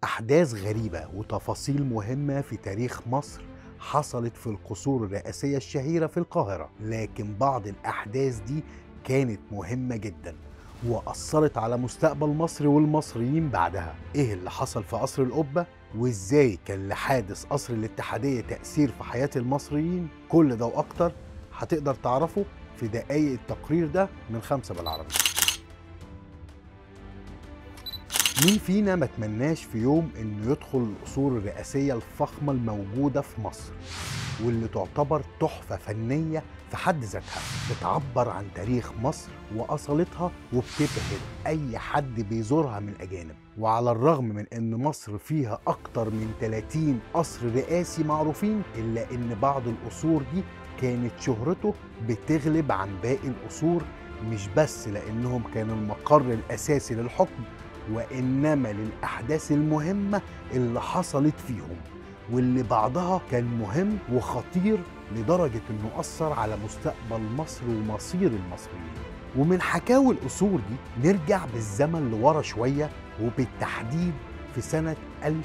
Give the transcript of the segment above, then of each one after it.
أحداث غريبة وتفاصيل مهمة في تاريخ مصر حصلت في القصور الرئاسية الشهيرة في القاهرة لكن بعض الأحداث دي كانت مهمة جدا وأثرت على مستقبل مصر والمصريين بعدها إيه اللي حصل في قصر القبة وإزاي كان لحادث قصر الاتحادية تأثير في حياة المصريين كل ده وأكتر هتقدر تعرفه في دقايق التقرير ده من خمسة بالعربي مين فينا ما تمناش في يوم انه يدخل القصور الرئاسيه الفخمه الموجوده في مصر واللي تعتبر تحفه فنيه في حد ذاتها بتعبر عن تاريخ مصر واصالتها وبتبهر اي حد بيزورها من الاجانب وعلى الرغم من ان مصر فيها اكتر من 30 قصر رئاسي معروفين الا ان بعض القصور دي كانت شهرته بتغلب عن باقي القصور مش بس لانهم كانوا المقر الاساسي للحكم وإنما للأحداث المهمة اللي حصلت فيهم واللي بعضها كان مهم وخطير لدرجة إنه أثر على مستقبل مصر ومصير المصريين ومن حكاوي الأصول دي نرجع بالزمن لورا شوية وبالتحديد في سنة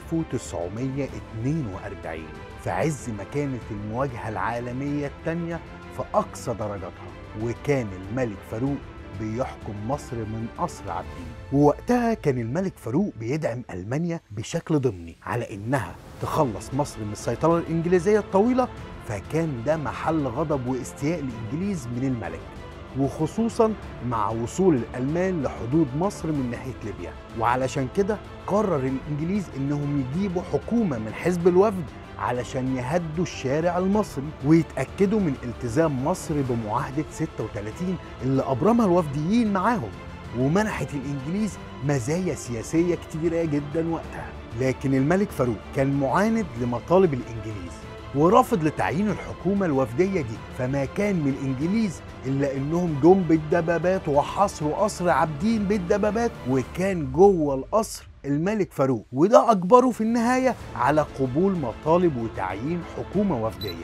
1942 في عز ما كانت المواجهة العالمية الثانية في أقصى درجاتها وكان الملك فاروق بيحكم مصر من قصر عابدين ووقتها كان الملك فاروق بيدعم ألمانيا بشكل ضمني على إنها تخلص مصر من السيطرة الإنجليزية الطويلة فكان ده محل غضب واستياء الإنجليز من الملك وخصوصا مع وصول الألمان لحدود مصر من ناحية ليبيا وعلشان كده قرر الإنجليز إنهم يجيبوا حكومة من حزب الوفد علشان يهدوا الشارع المصري ويتأكدوا من التزام مصر بمعاهدة 36 اللي أبرمها الوفديين معاهم ومنحت الإنجليز مزايا سياسية كتيرة جدا وقتها لكن الملك فاروق كان معاند لمطالب الإنجليز ورافض لتعيين الحكومة الوفدية دي فما كان من الإنجليز إلا إنهم جم بالدبابات وحصروا قصر عابدين بالدبابات وكان جوه القصر الملك فاروق وده أجبره في النهاية على قبول مطالب وتعيين حكومة وفدية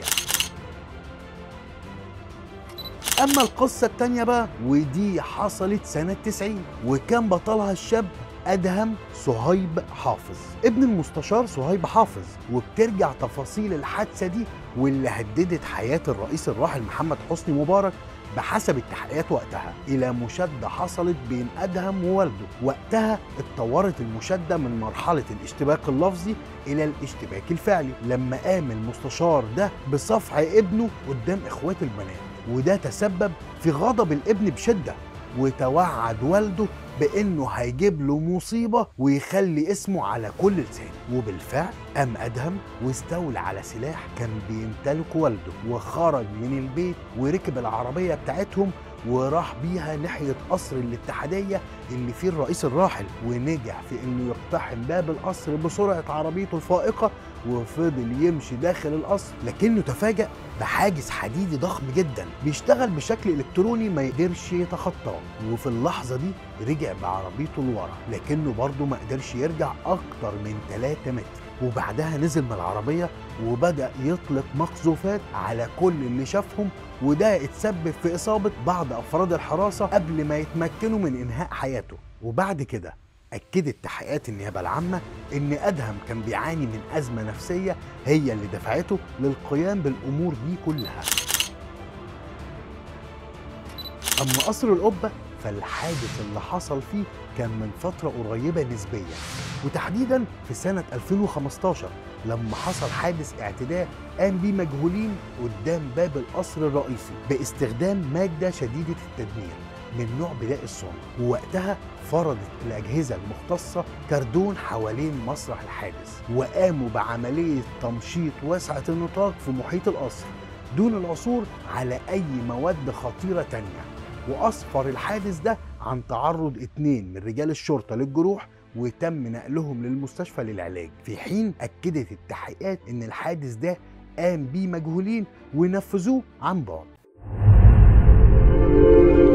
أما القصة التانية بقى ودي حصلت سنة 90 وكان بطلها الشاب أدهم صهيب حافظ ابن المستشار صهيب حافظ وبترجع تفاصيل الحادثة دي واللي هددت حياة الرئيس الراحل محمد حسني مبارك بحسب التحقيقات وقتها إلى مشادة حصلت بين أدهم ووالده وقتها اتطورت المشادة من مرحلة الاشتباك اللفظي إلى الاشتباك الفعلي لما قام المستشار ده بصفع ابنه قدام إخواته البنات وده تسبب في غضب الابن بشدة وتوعد والده بانه هيجيب له مصيبه ويخلي اسمه على كل لسان وبالفعل قام ادهم واستولى على سلاح كان بيمتلكه والده وخرج من البيت وركب العربيه بتاعتهم وراح بيها ناحية قصر الاتحادية اللي فيه الرئيس الراحل ونجح في انه يقتحم باب القصر بسرعة عربيته الفائقة وفضل يمشي داخل القصر لكنه تفاجأ بحاجز حديدي ضخم جدا بيشتغل بشكل الكتروني ما يقدرش يتخطاه وفي اللحظة دي رجع بعربيته لورا لكنه برضه ما قدرش يرجع اكتر من 3 متر وبعدها نزل من العربية وبدأ يطلق مقذوفات على كل اللي شافهم وده اتسبب في إصابة بعض أفراد الحراسة قبل ما يتمكنوا من إنهاء حياته وبعد كده أكدت تحقيقات النيابة العامة إن أدهم كان بيعاني من أزمة نفسية هي اللي دفعته للقيام بالأمور دي كلها أما قصر القبة فالحادث اللي حصل فيه كان من فترة قريبة نسبيا وتحديدا في سنة 2015 لما حصل حادث اعتداء قام بيه مجهولين قدام باب القصر الرئيسي باستخدام مادة شديدة التدمير من نوع بداء الصنع ووقتها فرضت الأجهزة المختصة كردون حوالين مسرح الحادث وقاموا بعملية تمشيط واسعة النطاق في محيط القصر دون العثور على أي مواد خطيرة تانية وأسفر الحادث ده عن تعرض اتنين من رجال الشرطة للجروح وتم نقلهم للمستشفى للعلاج في حين أكدت التحقيقات إن الحادث ده قام بيه مجهولين ونفذوه عن بعد